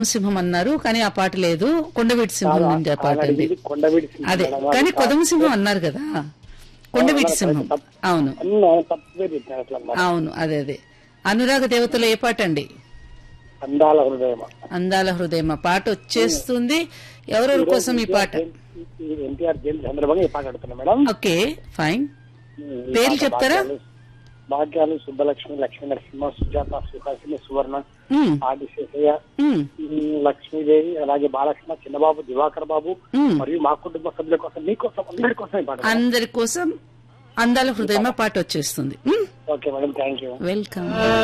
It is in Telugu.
సింహం అన్నారు కానీ ఆ పాట లేదు కొండవీటి సింహం నుంచి ఆ పాట అండి ఇది కొండవీడి సింహం అదే మేడం. కానీ అది కొదమ సింహం అన్నారు కదా కొండవీటి సింహం అవును అన్న తప్పు పేరు చెప్పారు అట్లా అన్నమాట. అవును అదే అదే అనురాగ దేవతలో ఏ పాట అండి అందాల హృదయం అందాల హృదయం ఆ పాట వచ్చేస్తుంది ఎవరెవరి కోసం ఈ పాట ఎన్టీఆర్ జయంతి సందర్భంగా ఈ పాట ఆడుతున్నా మేడం ఓకే ఫైన్ ఈ పేర్లు పాట చెప్తారా? భాగ్యాలు- భాగ్యాలు సుబ్బలక్ష్మి లక్ష్మీ నరసింహ సుజాత సుహాసిని సువర్ణ ఉమ్, ఆదిశేషయ్య ఉమ్, ఉమ్, లక్ష్మీదేవి అలాగే బాలకృష్ణ చిన్నబాబు దివాకర్ బాబు ఉమ్. మరియు మా కుటుంబ సభ్యుల కోసం మీకోసం అందరి కోసం ఈ పాట అందరి కోసం అందాల హృదయం పాట వచ్చేస్తుంది um, okay madam thank you welcome